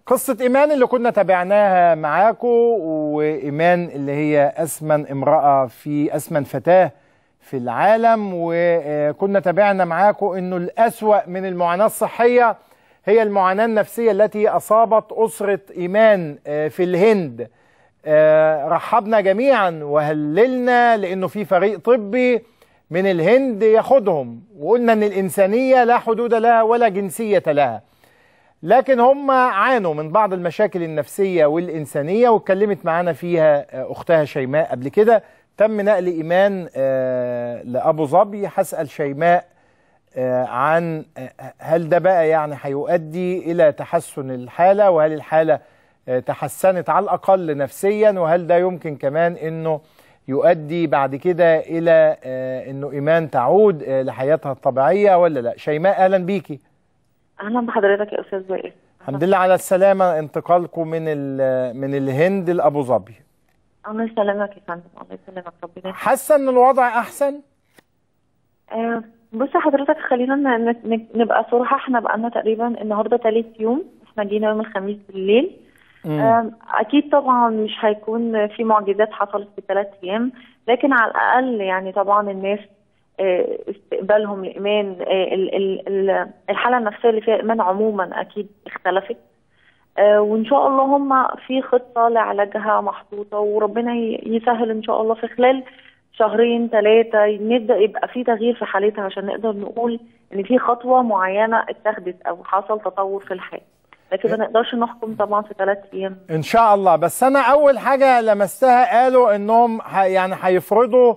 قصة إيمان اللي كنا تابعناها معاكم وإيمان اللي هي أسمن امرأة في أسمن فتاة في العالم وكنا تابعنا معاكم أنه الأسوأ من المعاناة الصحية هي المعاناة النفسية التي أصابت أسرة إيمان في الهند رحبنا جميعا وهللنا لأنه في فريق طبي من الهند ياخدهم وقلنا أن الإنسانية لا حدود لها ولا جنسية لها لكن هم عانوا من بعض المشاكل النفسية والإنسانية واتكلمت معانا فيها أختها شيماء قبل كده تم نقل إيمان لأبو ظبي هسأل شيماء عن هل ده بقى يعني هيؤدي إلى تحسن الحالة وهل الحالة تحسنت على الأقل نفسيا وهل ده يمكن كمان أنه يؤدي بعد كده إلى أنه إيمان تعود لحياتها الطبيعية ولا لا شيماء أهلا بيكي اهلا بحضرتك يا استاذ وائل الحمد لله على السلامه انتقالكم من من الهند لابو ظبي الله يسلمك يا فندم الله يسلمك ربنا حاسه ان الوضع احسن آه بص حضرتك خلينا نبقى صراحه احنا بقالنا تقريبا النهارده ثالث يوم احنا جينا يوم الخميس بالليل آه اكيد طبعا مش هيكون في معجزات حصلت في ثلاث ايام لكن على الاقل يعني طبعا الناس استقبالهم لايمان الحاله النفسيه اللي فيها ايمان عموما اكيد اختلفت وان شاء الله هم في خطه لعلاجها محطوطه وربنا يسهل ان شاء الله في خلال شهرين ثلاثه نبدا يبقى في تغيير في حالتها عشان نقدر نقول ان في خطوه معينه اتخذت او حصل تطور في الحال لكن ما نقدرش نحكم طبعا في ثلاث ايام ان شاء الله بس انا اول حاجه لمستها قالوا انهم يعني هيفرضوا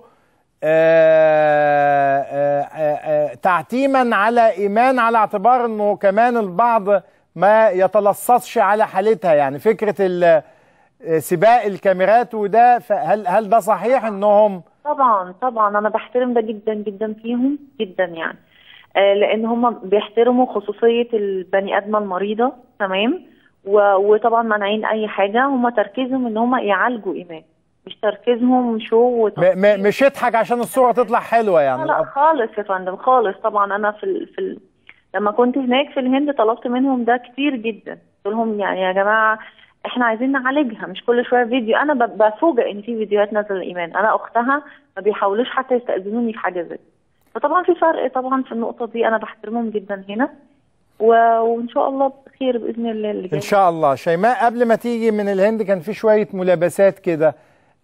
آآ آآ تعتيما على ايمان على اعتبار انه كمان البعض ما يتلصصش على حالتها يعني فكره سباق الكاميرات وده هل هل ده صحيح انهم طبعا طبعا انا بحترم ده جدا جدا فيهم جدا يعني آه لان هم بيحترموا خصوصيه البني ادمه المريضه تمام وطبعا مانعين اي حاجه هم تركيزهم ان هم يعالجوا ايمان مش تركيزهم شو مش يضحك عشان الصوره تطلع حلوه يعني لا خالص يا فندم خالص طبعا انا في ال... في ال... لما كنت هناك في الهند طلبت منهم ده كتير جدا قلت لهم يعني يا جماعه احنا عايزين نعالجها مش كل شويه فيديو انا بفوجئ ان في فيديوهات نازله الايمان انا اختها ما بيحاولوش حتى يستاذنوني في حاجه زي فطبعا في فرق طبعا في النقطه دي انا بحترمهم جدا هنا و... وان شاء الله بخير باذن الله اللي ان شاء الله شيماء قبل ما تيجي من الهند كان في شويه ملابسات كده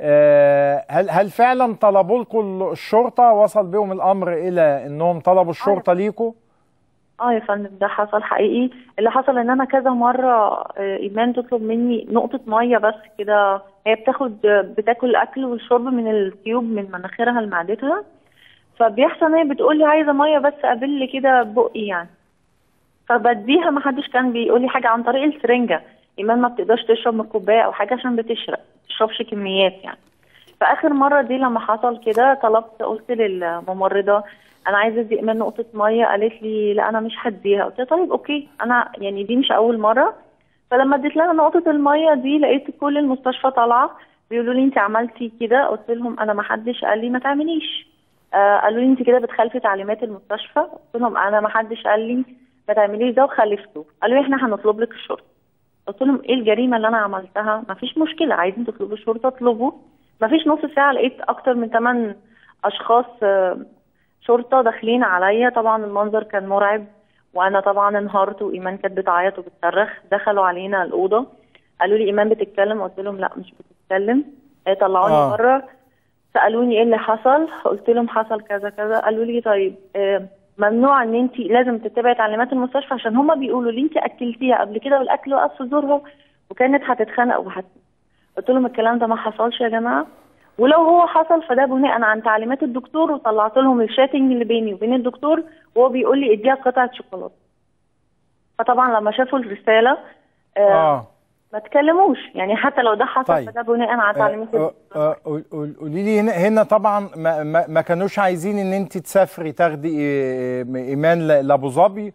هل هل فعلا طلبوا لكم الشرطه وصل بهم الامر الى انهم طلبوا الشرطه ليكم؟ اه يا فندم ده حصل حقيقي اللي حصل ان انا كذا مره ايمان تطلب مني نقطه ميه بس كده هي بتاخد بتاكل الاكل والشرب من التيوب من مناخيرها لمعدتها فبيحصل ان هي بتقول لي عايزه ميه بس قابل لي كده بقي يعني فبديها ما حدش كان بيقول لي حاجه عن طريق السرنجه ايمان ما بتقدرش تشرب من الكوبايه او حاجه عشان بتشرب تشربش كميات يعني فاخر مره دي لما حصل كده طلبت قلت للممرضه انا عايزه ادي ايمان نقطه ميه قالت لي لا انا مش هديها قلت لها طيب اوكي انا يعني دي مش اول مره فلما اديت لها نقطه الميه دي لقيت كل المستشفى طالعه بيقولوا لي انت عملتي كده قلت لهم انا ما حدش قال لي ما تعمليش آه قالوا لي انت كده بتخالفي تعليمات المستشفى قلت لهم انا ما حدش قال لي ما تعمليش ده وخالفته قالوا لي احنا هنطلب لك الشرطه قلت لهم ايه الجريمه اللي انا عملتها ما فيش مشكله عايزين تطلبوا الشرطه اطلبوا ما فيش نص ساعه لقيت اكتر من 8 اشخاص شرطه داخلين عليا طبعا المنظر كان مرعب وانا طبعا انهارت وايمان كانت بتعيط وبتصرخ دخلوا علينا الاوضه قالوا لي ايمان بتتكلم قلت لهم لا مش بتتكلم طلعوني آه. بره سالوني ايه اللي حصل قلت لهم حصل كذا كذا قالوا لي طيب آه ممنوع ان انت لازم تتبعي تعليمات المستشفى عشان هما بيقولوا لي انت اكلتيها قبل كده والاكل وقف في زورها وكانت هتتخنق وهت قلت لهم الكلام ده ما حصلش يا جماعه ولو هو حصل فده بناء عن تعليمات الدكتور وطلعت لهم الشاتنج اللي بيني وبين الدكتور وهو بيقول لي اديها قطعه شوكولاته فطبعا لما شافوا الرساله آه, آه. ما تكلموش يعني حتى لو ده حصل طيب. فده بناء على تعليمات آه آه قولي لي هنا هنا طبعا ما, ما, ما كانوش عايزين ان انت تسافري تاخدي ايمان لابو ظبي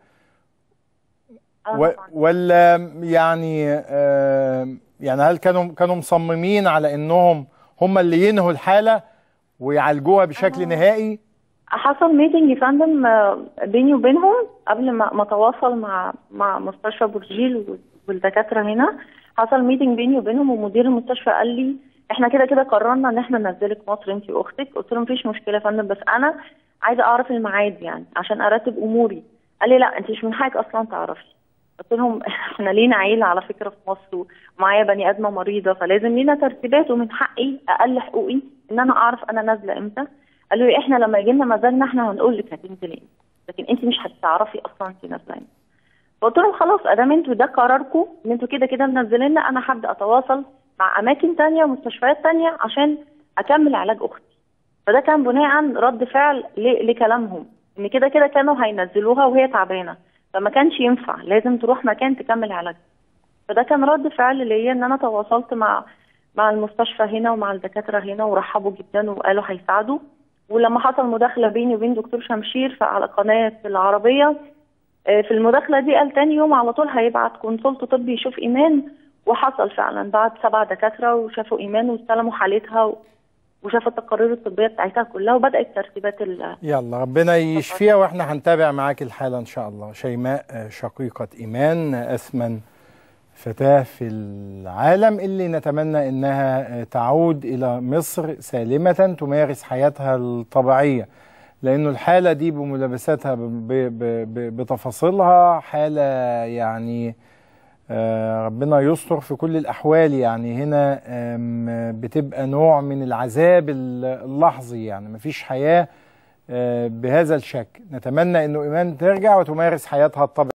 ولا يعني آه يعني هل كانوا كانوا مصممين على انهم هم اللي ينهوا الحاله ويعالجوها بشكل آه. نهائي حصل ميتنج يا فندم بيني وبينهم قبل ما ما اتواصل مع مع مستشفى برجيل والدكاتره هنا حصل ميتنج بيني وبينهم ومدير المستشفى قال لي احنا كده كده قررنا ان احنا ننزلك مصر انت واختك قلت له مفيش مشكله يا فندم بس انا عايزه اعرف الميعاد يعني عشان ارتب اموري قال لي لا انت مش من حقك اصلا تعرفي قلت لهم احنا لينا عيله على فكره في مصر ومعايا بني ادمه مريضه فلازم لينا ترتيبات ومن حقي اقل حقوقي ان انا اعرف انا نازله امتى قالوا لي احنا لما يجي لنا مزاجنا احنا هنقول لك هتنزلي امتى لكن انت مش هتعرفي اصلا انت نازله امتى فقلت لهم خلاص ادام انتوا ده قراركم ان انتوا كده كده منزليننا انا هبدا اتواصل مع اماكن تانية ومستشفيات تانية عشان اكمل علاج اختي فده كان بناء رد فعل ل- لكلامهم ان كده كده كانوا هينزلوها وهي تعبانه فما كانش ينفع لازم تروح مكان تكمل علاجها فده كان رد فعل ليا ان انا تواصلت مع مع المستشفى هنا ومع الدكاتره هنا ورحبوا جدا وقالوا هيساعدوا ولما حصل مداخله بيني وبين دكتور شمشير على قناه العربيه آه، في المداخله دي قال تاني يوم على طول هيبعت كونسلت طبي يشوف ايمان وحصل فعلا بعد سبع دكاتره وشافوا ايمان واستلموا حالتها و- وشافوا التقارير الطبيه بتاعتها كلها وبدات ترتيبات ال يلا ربنا يشفيها واحنا هنتابع معاك الحالة ان شاء الله شيماء آه، شقيقة ايمان اثمن فتاة في العالم اللي نتمنى انها آه، تعود الى مصر سالمة تمارس حياتها الطبيعية لانه الحالة دي بملابساتها ب- ب- ب- بتفاصيلها حالة يعني آه، ربنا يستر في كل الأحوال يعني هنا آم، بتبقى نوع من العذاب اللحظي يعني مفيش حياة آه، بهذا الشكل نتمنى أنه إيمان ترجع وتمارس حياتها الطبيعية